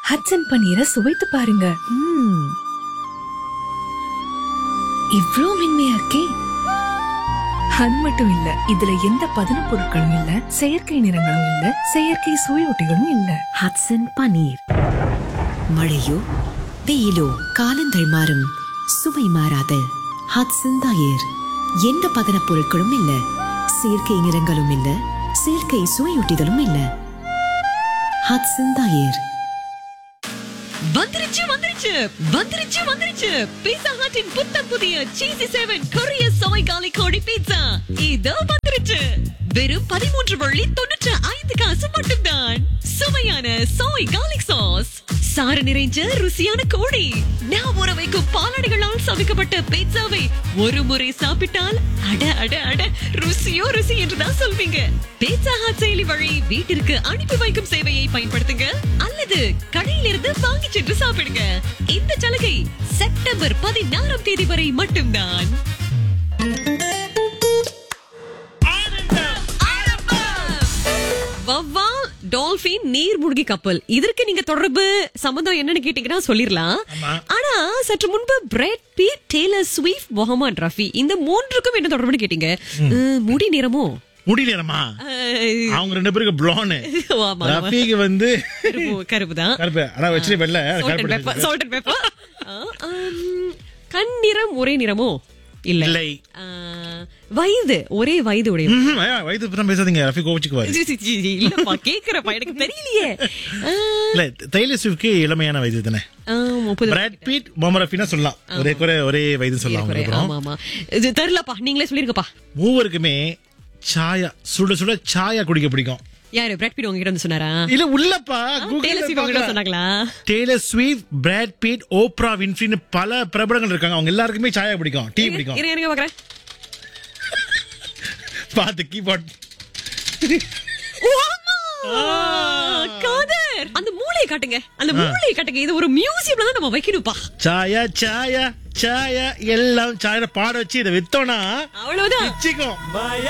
ஹட்சன் பன்னீரை சுவைத்து பாருங்க ம்ம். இவ்ளோ மென்மையா இருக்கே அது மட்டும் இல்ல இதுல எந்த பதன பொருட்களும் இல்ல செயற்கை நிறங்களும் இல்ல செயற்கை சுவையொட்டிகளும் இல்ல ஹட்சன் பன்னீர் மழையோ வெயிலோ காலங்கள் மாறும் சுவை மாறாத ஹட்சன் தயிர் எந்த பதனப் பொருட்களும் இல்ல செயற்கை நிறங்களும் இல்ல செயற்கை சுவையூட்டிகளும் இல்ல ஹட்சன் தயிர் வந்துருச்சு வந்துருச்சு வந்துருச்சு வந்துருச்சு பீட்சா ஹட்டின் புத்தம் புதிய சீசி செவன் கொரிய சோய் காலி கோழி பீட்சா இதோ வந்துருச்சு வெறும் பதிமூன்று வள்ளி தொண்ணூற்று ஐந்து காசு மட்டும்தான் சுவையான சோய் காலிக் சாஸ் சாறு நிறைஞ்ச ருசியான கோழி நான் ஊற வைக்கும் பாலாடைகளால் சமைக்கப்பட்ட பீட்சாவை ஒரு முறை சாப்பிட்டால் அட அட அட ருசியோ ருசி என்றுதான் சொல்வீங்க பீட்சா ஹாட் செயலி வழி வீட்டிற்கு அனுப்பி வைக்கும் சேவையை பயன்படுத்துங்க அல்லது கடையிலிருந்து வாங்கி சென்று சாப்பிடுங்க இந்த சலுகை செப்டம்பர் பதினாறாம் தேதி வரை மட்டும்தான் வவ்வால் டால்பின் நீர்மூழ்கி கப்பல் இதற்கு நீங்க தொடர்பு சம்பந்தம் என்னன்னு கேட்டீங்கன்னா சொல்லிரலாம் ஆனா சற்று முன்பு Brad Pitt Taylor Swift Mohammed Rafi இந்த மூன்றுக்கும் என்ன தொடர்புன்னு கேட்டீங்க அஹ், முடி நிறமோ முடியலமா அஹ், அவங்க ரெண்டு பேருக்கு blonde. ஆமா, ஆமா. ரஃபீக்கு வந்து கருப்பு கருப்புதான் கருப்பு ஆனா வச்சு வெள்ள Salt and pepper, salt and pepper. ஆ, ஆம், கண் நிறம் ஒரே நிறமோ இல்ல இல்லை ஆ, வயது ஒரே வயது உடைய ம்ஹும். ஐயா, வயது பத்தி தான் பேசாதீங்க ரஃபி கோவிச்சுக்குவாரு சி, சி, சி, சி, இல்லப்பா கேக்குறப்பா எனக்கு தெரியலையே ஆ, இல்ல தைல ஸ்விஃப்ட்க்கு இளமையான வயது தானே ஆ, முப்பது பிராட் பீட் மொம ரஃபினா சொல்லலாம் ஒரே குறை ஒரே வயது சொல்லலாம் குறை. அவங்களுக்கு ஆமா ஆமா இது தெரியலப்பா நீங்களே சொல்லிருங்கப்பா மூவருக்குமே சாயா சுட சுட சாயா குடிக்க பிடிக்கும் யாரு பிரெட் பீட் உங்ககிட்ட வந்து சொன்னாரா இல்ல உள்ளப்பா டேலர் ஸ்வீஃப்ட் உங்ககிட்ட சொன்னாங்களா Taylor Swift Brad Pitt Oprah வின்ஃப்ரின்னு பல பிரபலங்கள் இருக்காங்க அவங்க எல்லாருக்குமே சாயா பிடிக்கும் டீ பிடிக்கும் இருங்க இருங்க பாக்குறேன் பார்த்து கீபோர்ட் காதர் அந்த மூளையை காட்டுங்க அந்த மூளையை காட்டுங்க இது ஒரு மியூசியம்ல தான் நம்ம வைக்கணும்ப்பா சாயா சாயா சாயா எல்லாம் சாயா பாட வச்சு இதை வித்தோம்னா அவ்வளவுதான் வச்சுக்கோ